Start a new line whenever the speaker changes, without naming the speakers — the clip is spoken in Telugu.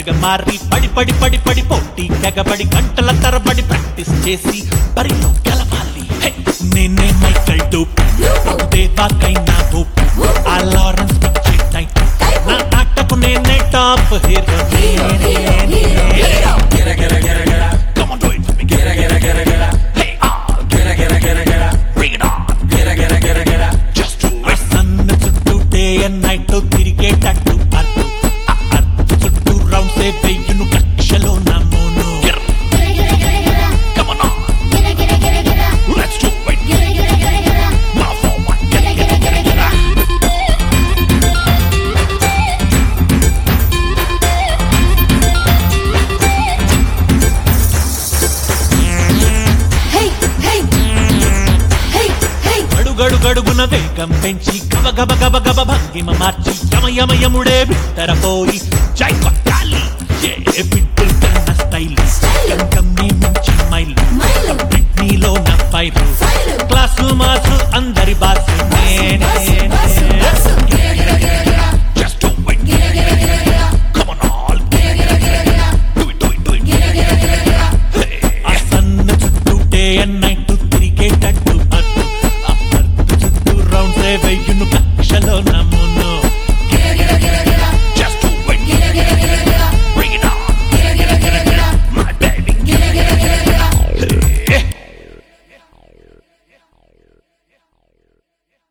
గా మారి పడి పడి పడి పడి పోటీ తెగబడి గంటల తరబడి ప్రాక్టీస్ చేసి బరిలో గెలవాలి హే! నేనే మైకల్ డూప్ దేవాకైనా ఊప్ ఆ లారెన్స్ పిచ్చే టైప్ నా నాటకు నేనే top hero Come on, do it for me. Get it, get it, get it, get it. Hey, ah, get it, get it, get it, get it. Bring it on. Get it, get it, get it, get it. Just do it. సన్న చుట్టూ డే అండ్ నైట్ తిరిగేటట్టు అర్ధు ఆ అర్ధు చుట్టూ రౌండ్స్ ఏ వెయ్యును కక్షలో నమ్మును Come on, on. Let's do it. Now forward. Get it, get it, get it, get it. గడుగడు గడుగున వేగం పెంచి గబ గబ గబ గబ భంగిమ మార్చి యమ యమ యముడే బిత్తరపోయి జై కొట్టాలి ఏ బిట్టు